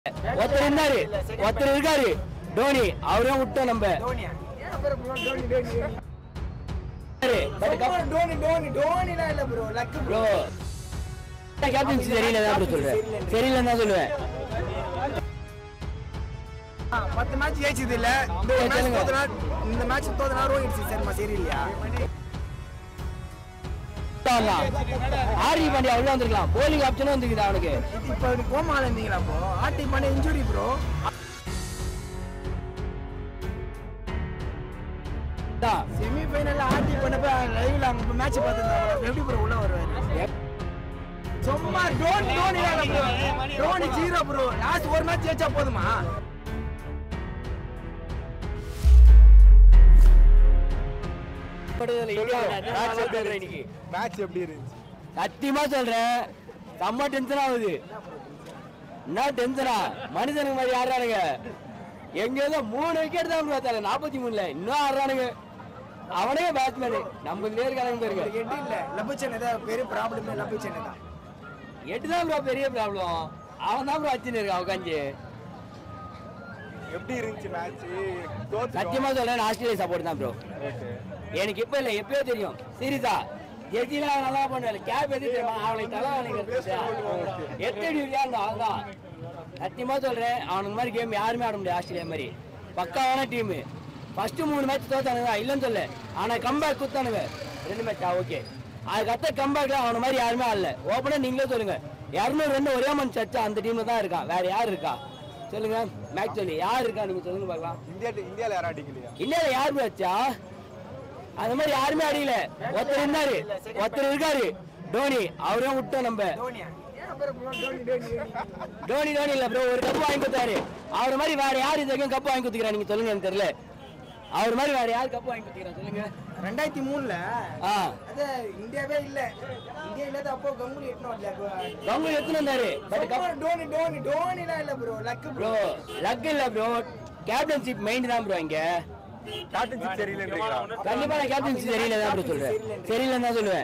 ஒருத்தர் இருந்தாரு ஒருத்தர் இருக்காரு டோனி அவரையும் விட்டோம் நம்ம தோனியா ஏன் அப்புறம் bro டோனி டோனி பட் சும்மா டோனி டோனி டோனிலாம் இல்ல bro luck bro bro captaincy சரியில்லை தான் bro சொல்றேன் சரியில்லைன்னு தான் சொல்லுவேன் பத்து மேட்ச் ஜெயிச்சது இல்ல இந்த ஒரு மேட்ச் தோத்தனா இந்த மேட்ச் தோத்தனா ரோஹித் சர்மா சரியில்லையா ஆரி பாண்டியா உள்ள வந்திருக்கலாம் போலிங் ஆப்ஷனும் வந்துருக்குது அவனுக்கு இப்போ கோமால இருந்தீங்களா ப்ரோ ஆர்டி பண்ண இன்ஜுரி ப்ரோ தான். செமி ஃபைனல்ல ஆர்டி பண்ணப்ப லைவ்ல அங்க மேட்ச் பார்த்துருந்தாங்க எப்படி ப்ரோ உள்ள வருவாரு சும்மா டோன் Dhoni bro Dhoni zero bro last ஒரு மேட்ச் ஜெயிச்சா போதுமா இன்னைக்கு. மேட்ச் எப்படி இருந்துச்சு சத்தியமா சொல்றேன் செம்ம டென்ஷன் ஆகுது என்ன டென்ஷனா மனுஷனுக்கு மாதிரி ஆடுறானுங்க எங்க ஏதோ மூணு விக்கெட் தான் பார்த்தாங்க நாற்பத்தி மூணுல இன்னும் ஆடுறானுங்க அவனே பேட்ஸ்மேனு நம்ம நேர் கணக்கு இருக்கு எட்டு இல்ல லபுச்சன் ஏதாவது பெரிய ப்ராப்ளம் லபுச்சன் தான் எட்டு தான் ப்ரோ பெரிய ப்ராப்ளம் அவன் தான் ப்ரோ வச்சுன்னு இருக்கான் உட்காந்து எப்படி இருந்துச்சு மேட்ச் தோத்து சத்தியமா சொல்றேன் ஆஸ்திரேலியா சப்போர்ட் தான் ப்ரோ எனக்கு இப்ப இல்ல எப்பயோ தெரியும் சீரியஸா ஜெயிலாம் நல்லா பண்ணுவாரு கேப் எது தெரியுமா அவளை தலை எத்தடி விளையாடணும் அவன்தான் சத்தியமா சொல்றேன் அவனுக்கு மாதிரி கேம் யாருமே ஆட முடியாது ஆஸ்திரேலியா மாதிரி பக்காவான டீம் ஃபர்ஸ்ட் மூணு மேட்ச் தோத்தானுங்க இல்லைன்னு சொல்ல ஆனா கம்பேக் குத்தானுங்க ரெண்டு மேட்சா ஓகே அதுக்கத்த கம்பேக்ல அவன மாதிரி யாருமே ஆடல ஓப்பனா நீங்களே சொல்லுங்க இரநூறு ரெண்டு ஒரே மணி சச்சா அந்த டீம்ல தான் இருக்கான் வேற யார் இருக்கா சொல்லுங்க மேட்ச் சொல்லி யார் இருக்கா நீங்க சொல்லுங்க பார்க்கலாம் இந்தியா இந்தியால யாரும் அடிக்கலையா இல்ல யார் வச்சா அந்த மாதிரி யாருமே அடிக்கல ஒருத்தர் இருந்தாரு ஒருத்தர் இருக்காரு டோனி அவரையும் விட்டோம் நம்ம தோனியா ஏன் அப்புறம் bro டோனி டோனி டோனி டோனி இல்ல ப்ரோ ஒரு கப் வாங்கி கொடுத்தாரு அவர் மாதிரி வேற யார் இது வரைக்கும் கப் வாங்கி கொடுத்துக்கிறா நீங்க சொல்லுங்க எனக்கு தெரியல அவர் மாதிரி வேற யார் கப் வாங்கி கொடுத்துக்கிறா சொல்லுங்க ரெண்டாயிரத்தி மூணுல ஆ அது இந்தியாவே இல்ல இந்தியா இல்லாத அப்போ கங்குலி எட்டணும் இல்ல கங்கு எத்தனை வந்தாரு பட் சும்மா டோனி டோனி டோனிலாம் இல்ல bro luck bro bro luck இல்ல ப்ரோ கேப்டன்ஷிப் மைண்ட் தான் ப்ரோ இங்க கேப்டன்ஷிப் சரியில்லைன்றீங்களா கண்டிப்பா நான் கேப்டன்ஷிப் சரியில்லை தான் ப்ரோ சொல்றேன் சரியில்லைன்னு தான் சொல்லுவேன்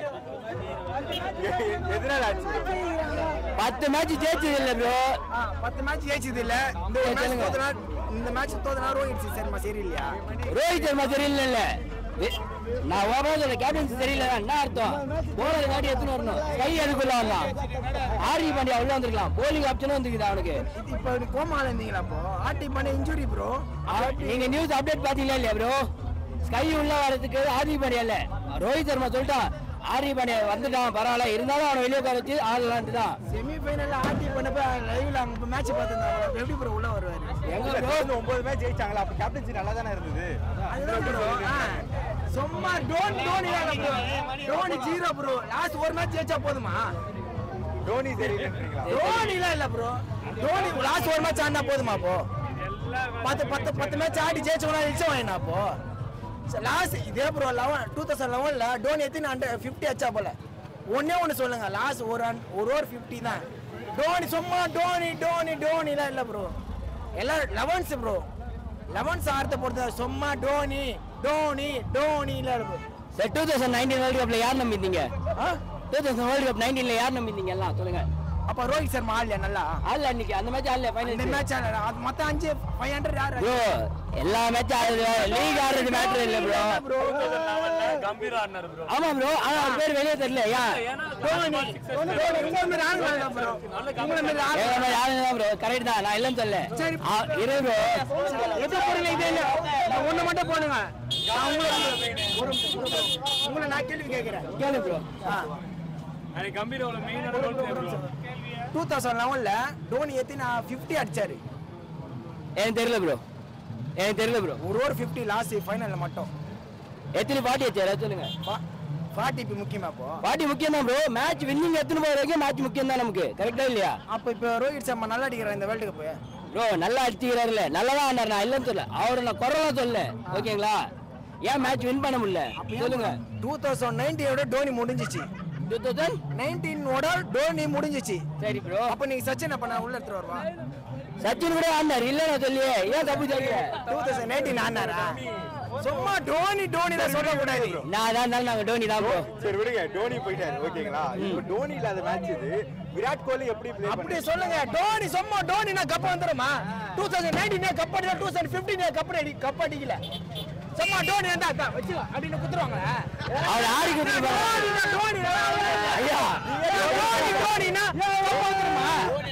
எதனால ஆச்சு பத்து மேட்ச் ஜெயிச்சது இல்ல ப்ரோ ஆ, பத்து மேட்ச் ஜெயிச்சது இல்ல இந்த ஒரு மேட்ச் தோத்தனா இந்த மேட்ச் தோத்தனா ரோஹித் சர்மா சரியில்லையா ரோஹித் சர்மா சரியில்லை இல்ல வே- நான் ஓவரா சொல்ல கேப்டன்சி சரியில்லை என்ன அர்த்தம் போனது காட்டி எத்தனை வரணும் கை எதுக்குள்ள வரலாம் ஆர்வி பாண்டியா உள்ள வந்திருக்கலாம் போலிங் ஆப்ஷனும் வந்துருக்குது அவனுக்கு இது இப்போ கோமால இருந்தீங்களா அப்போ ஆர்டி பண்ண இன்ஜுரி ப்ரோ அவ- நீங்க நியூஸ் அப்டேட் பாத்தீங்களா இல்லையா ப்ரோ ஸ்கை உள்ள வரதுக்கு ஆர்வி பாண்டியா இல்ல ரோஹித் சர்மா சொல்லிட்டான் ஆர்வி பாண்டியா வந்துட்டான் பரவாயில்ல இருந்தாலும் அவனை வெளியே உட்கார வச்சு ஆடலான்ட்டு தான் செமி ஃபைனல்ல ஆர்டி பண்ணப்ப லைவ்ல அங்க மேட்ச் பார்த்துருந்தாங்க எப்படி ப்ரோ உள்ள வருவாரு எங்க இல்ல, ப்ரோ தோத்து ஒன்பது மேட்ச் ஜெயிச்சாங்களா அப்ப கேப்டன்சி நல்லா தானே இருந்தது அதுதான் ப்ரோ சும்மா டோன் Dhoni bro Dhoni zero bro last ஒரு மேட்ச் ஜெயிச்சா போதுமா தோனி சரியில்லைன்றீங்களா டோனிலாம் இல்ல ப்ரோ டோனி லாஸ்ட் ஒரு மேட்ச் ஆடினா போதுமா அப்போ பத்து பத்து பத்து மேட்ச் ஆடி ஜெயிச்சவனா இழிச்ச வாங்கினா அப்போ லாஸ்ட் இதே ப்ரோ லெவன் டூ தௌசண்ட் லெவனில் டோனி எத்தனை ஹண்ட்ரட் ஃபிஃப்டி அச்சா போல ஒன்னே ஒன்று சொல்லுங்க லாஸ்ட் ஒரு run- ஒரு ஓவர் ஃபிஃப்டி தான் டோனி சும்மா டோனி டோனி டோனிலாம் இல்லை ப்ரோ எல்லாம் லெவன்ஸ் ப்ரோ லெவன்ஸ் ஆடுறத பொறுத்த சும்மா டோனி டோனி டோனி இல்லை bro sir two thousand nineteen world கப்ல யார் நம்பியிருந்தீங்க ஆ டூ தௌசண்ட் வேர்ல்டு கப் நைன்டீன்ல யார் நம்பியிருந்தீங்க எல்லாம் சொல்லுங்க அப்போ ரோஹித் சர்மா ஆடலையா நல்லா ஆடல அன்னைக்கு அந்த மேட்ச் ஆடல இந்த ஃபைனல் மேட்ச் ஆடல அது மொத்தம் அஞ்சு ஃபைவ் ஹண்ட்ரட் யார் ப்ரோ எல்லா மேட்ச் ஆடுது லீக் ஆடுறது மேட்டர் இல்ல ப்ரோ ப்ரோ ஆமா ப்ரோ ஆனா அவர் பேர் வெளியே தெரியல ஏன் உங்களை மாதிரி ஆளுங்க ப்ரோ உங்களை மாதிரி ஆளு எங்க மாதிரி ஆளுங்க தான் ப்ரோ கரெக்ட் தான் நான் இல்லைன்னு சொல்ல சரி. ஆ, இரு ப்ரோ எது போடுங்க இதே இல்ல நான் ஒண்ணு மட்டும் போடுங்க நான் உங்களை ஒரு உங்களை நான் கேள்வி கேட்கிறேன் கேளு ப்ரோ டூ தௌசண்ட் லெவன்ல டோனி எத்தி நான் ஃபிஃப்டி அடிச்சாரு எனக்கு தெரியல ப்ரோ எனக்கு தெரியல ப்ரோ ஒரு ஓவர் ஃபிஃப்டி லாஸ்ட் ஃபைனல்ல மட்டும் எத்தனை பாட்டி வச்சாரு சொல்லுங்க ஃபார்ட்டி இப்போ முக்கியமா அப்போ பாட்டி முக்கியம் தான் ப்ரோ மேட்ச் வின்னிங் எத்தனை போகிற வரைக்கும் மேட்ச் முக்கியம் தான் நமக்கு கரெக்டா இல்லையா அப்போ இப்போ ரோஹித் சர்மா நல்லா அடிக்கிறார் இந்த வேர்ல்டு கப் ப்ரோ நல்லா அடிச்சுக்கிறாருல நல்லா தான் ஆனார் நான் இல்லைன்னு சொல்ல அவரை நான் குறலாம் சொல்ல ஓகேங்களா ஏன் மேட்ச் வின் பண்ண முடியல சொல்லுங்க டூ தௌசண்ட் நைன்டீனோட டோனி முடிஞ்சிச்சு டூ தௌசண்ட் நைன்டீனோட டோனி முடிஞ்சிச்சு சரி ப்ரோ அப்போ நீங்க சச்சின் அப்ப நான் உள்ள எடுத்துட்டு வருவா சச்சின் கூட ஆடினார் இல்ல நான் சொல்லியே ஏன் தப்பு சொல்லியே டூ தௌசண்ட் நைன்டீன் ஆனாரா சும்மா டோனி டோனி தான் சொல்லக்கூடாது நான் தான் இருந்தாலும் நாங்க டோனி தான் ப்ரோ சரி விடுங்க டோனி போயிட்டாரு ஓகேங்களா இப்போ டோனி இல்லாத மேட்ச் இது விராட் கோலி எப்படி ப்ளே அப்படி சொல்லுங்க டோனி சும்மா டோனி நான் கப் வந்துருமா டூ தௌசண்ட் நைன்டீன் கப் அடிக்கல டூ தௌசண்ட் பிப்டீன் கப் அடி கப் அடிக்கல சும்மா டோனி வந்தா அதான் வச்சுக்கோ அப்படின்னு குத்துருவாங்க அவர் ஆடி கொடுத்து டோனி டோனி ஐயா டோனி டோனினா கப் வந்துருமா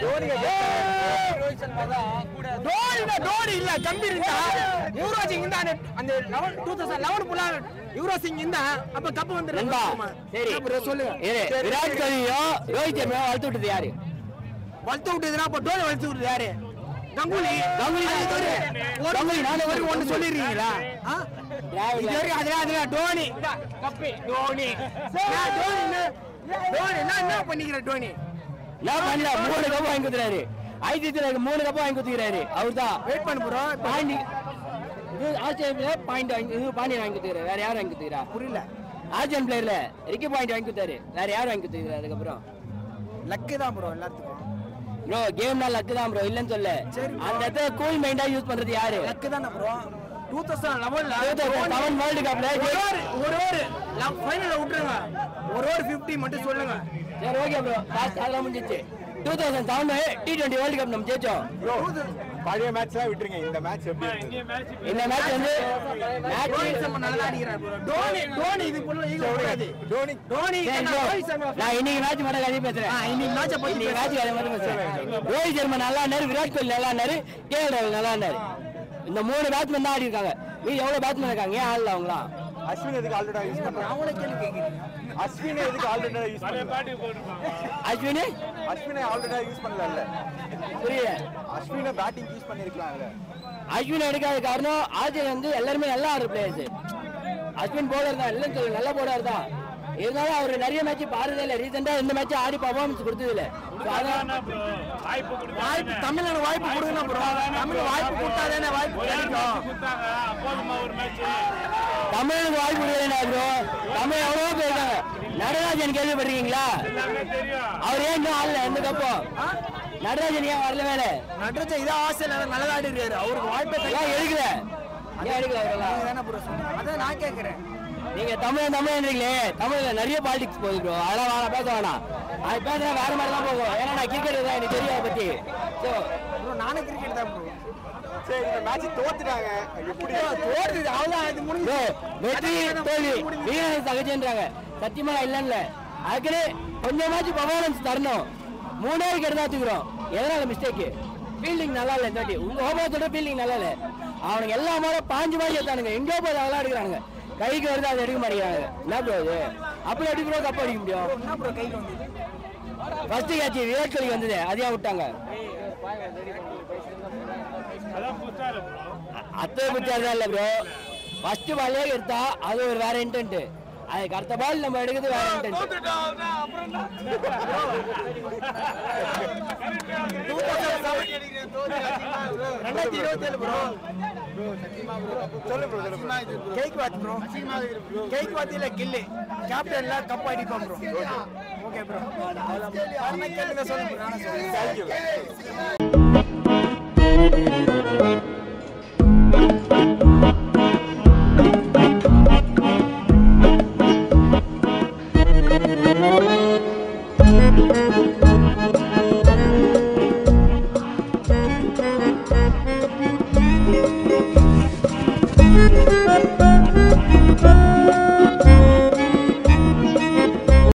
டோனி டோனி இல்ல கம்பி இருந்தா யுவராஜ் சிங் இருந்தா அந்த- அந்த லெவன் டூ தௌசண்ட் லெவன் புல்லா யுவராஜ் சிங் இருந்தா அப்ப கப் நண்பா வந்துருமா சரி bro, சொல்லுங்க இரு, விராட் கோலியும் ரோஹித் சர்மாவும் வளர்த்து விட்டது யாரு வளர்த்து விட்டதுன்னா அப்ப டோனி வளர்த்து விட்டது யாரு கங்குலி கங்குலி தான் அது ஒரு- ஒரு கங்குலி நாலு தான் வரைக்கும் ஒண்ணு சொல்லிடுறீங்களா ஆ? டிராவிட் இது வரைக்கும் அதுல அதுல டோனி இந்தா, கப்பி டோனி நான் டோனி என்ன- டோனி நான் என்ன பண்ணிக்கிற டோனி நான் பண்ணல மூணு கப்பு வாங்கி கொடுத்துறாரு ஐசிசில மூணு கப்பு வாங்கி கொடுத்துக்கிறாரு அவர் தான் வெயிட் பண்ண போறோம் இப்ப பாண்டி இது ஆஸ்திரேலியா பாயிண்ட் வாங்கி இது பாண்டி வாங்கி கொடுத்துக்கிறாரு வேற யார் வாங்கி கொடுத்துக்கிறா புரியல ஆர்ஜன் பிளேயர்ல ரிக்கி பாயிண்ட் வாங்கி கொடுத்தாரு வேற யார் வாங்கி கொடுத்துக்கிறா அதுக்கப்புறம் லக்கு தான் ப்ரோ எல்லாத்துக்கும் ப்ரோ கேம்னா லக்கு தான் ப்ரோ இல்லைன்னு சொல்ல சரி. அந்த இடத்துல கூல் மைண்டா யூஸ் பண்றது யாரு லக்கு தானே ப்ரோ டூ தௌசண்ட் லெவன்ல செவன் வேர்ல்டு கப்ல ஒரு ஓவர் ஒரு ஓவர் ஃபைனல்ல விட்டுருங்க ஒரு ஓவர் ஃபிஃப்டி மட்டும் சொல்லுங்க சரி ஓகே ப்ரோ லாஸ்ட் அதெல்லாம் முடிஞ்சிச்சு two thousand seven T twenty world cup நம்ம ஜெயிச்சோம் ப்ரோ பழைய மேட்ச்லாம் விட்டுருங்க இந்த மேட்ச் எப்படி இருந்தது இந்த மேட்ச் வந்து ரோஹித் மேட்ச் சர்மா நல்லா அடிக்கிறார் bro. டோனி டோனி இதுக்குள்ள ஈகோ கூடாது டோனி டோனி சரி, நான் bro. ரோஹித் சர்மா நான் இன்னைக்கு மேட்ச் மட்டும் கதை பேசுறேன் ஆ, இன்னைக்கு match அ பத்தி இன்னைக்கு மேட்ச் கதை மட்டும் பேசுறேன் ரோஹித் சர்மா நல்லா இருந்தாரு விராட் கோலி நல்லா இருந்தாரு கே எல் ராகுல் நல்லா இருந்தாரு இந்த மூணு பேட்ஸ்மேன் தான் ஆடி இருக்காங்க மீதி எவ்வளவு பேட்ஸ்மேன் இருக்காங்க ஏன் ஆடல அவங்களாம் அஸ்வின் எதுக்கு ஆல்ரெடா யூஸ் பண்றாங்க அவங்கள கேள்வி கேட்கிறீங்க அஸ்வின் எதுக்கு ஆல்ரெடா யூஸ் பண்றாங்க அஸ்வினி அஸ்வினை ஆல்ரெடா யூஸ் பண்ணல புரியல அஸ்வினை பேட்டிங் யூஸ் பண்ணிருக்கலாம்ல அஸ்வின் எடுக்காத காரணம் ஆர்ஜிஎல் வந்து எல்லாருமே நல்லா ஆடுற பிளேயர்ஸ் அஸ்வின் போலர் தான் இல்லைன்னு சொல்லு நல்ல போலர் தான் இருந்தாலும் அவர் நிறைய மேட்ச் பாருதே இல்லை ரீசெண்டாக இந்த மேட்ச் ஆடி பர்ஃபார்மன்ஸ் கொடுத்தது இல்லை So அதான் வாய்ப்பு தமிழ்நாடு வாய்ப்பு கொடுங்க ப்ரோ தமிழ் வாய்ப்பு கொடுத்தாதானே வாய்ப்பு கிடைக்கும் தமிழுக்கு வாய்ப்பு கொடுக்கலடா ப்ரோ தமிழ் எவ்வளவோ பேர் இருக்காங்க நடராஜன் கேள்விப்பட்டிருக்கீங்களா அவர் ஏன் இன்னும் ஆடல எந்த கப்பம் நடராஜன் ஏன் வரல வேலை நட்ரஜா இதான் ஆசை நல்லதா ஆடிடுறாரு அவருக்கு வாய்ப்பே ஏன் எடுக்கல ஏன் எடுக்கல அவரெல்லாம் தானே ப்ரோ சொன்னீங்க அதான் நான் கேட்கறேன் நீங்க தமிழ் தமிழ்ன்றீங்களே தமிழ்ல நிறைய பாலிடிக்ஸ் போகுது ப்ரோ அதெல்லாம் வேணாம் பேச வேணாம் அது பேசுனா வேற மாதிரி தான் போகும் ஏன்னா நான் கிரிக்கெட் தான் எனக்கு தெரியும் அதை பத்தி ஸோ ப்ரோ நானும் கிரிக்கெட் தான் ப்ரோ சரி இந்த மேட்ச் தோத்துட்டாங்க எப்படி தோற்று அவ்வளோதான் இது முடிஞ்சு ப்ரோ வெற்றி தோல்வி வீரர்கள் சகஜன்றாங்க சத்தியமா நான் இல்லைன்னு அதுக்குன்னு கொஞ்சமாச்சும் பர்ஃபார்மன்ஸ் தரணும் மூணே விக்கெட் தான் தூக்குறோம் எதனால மிஸ்டேக் ஃபீல்டிங் நல்லா இல்லை இந்த வாட்டி உங்க ஓபனத்தோட ஃபீல்டிங் நல்லா இல்லை அவனுக்கு எல்லா மாட பாஞ்சு மாதிரி ஏத்தானுங்க எங்கேயோ போய் அதெல்லாம் எடுக்கிறானுங்க கைக்கு வருது அதை எடுக்க மாட்டேங்கிறாங்க என்ன ப்ரோ இது அப்படி எப்படி ப்ரோ கப் அடிக்க முடியும் என்ன ப்ரோ கைக்கு வந்து ஃபர்ஸ்ட் கேட்ச் விராட் கோலி வந்தது அதையா விட்டாங்க அத்தை பிடிச்சாரு இல்ல ப்ரோ ஃபர்ஸ்ட் பாலே எடுத்தா அது ஒரு வேற இன்டென்ட் அதுக்கு அடுத்த பால் நம்ம எடுக்கிறது வேற இன்டென்ட் ரெண்டாயிரத்தி இருபத்தி ஏழு ப்ரோ சொல்லு ப்ரோ சொல்லு bro. Gaikwad bro Gaikwad இல்ல கில்லு கேப்டன்ல கப் அடிப்போம் ப்ரோ ஓகே ப்ரோ அவ்வளவுதான் கேளுங்க சொல்லுங்க நானே சொல்றேன் Thank you. Thank you.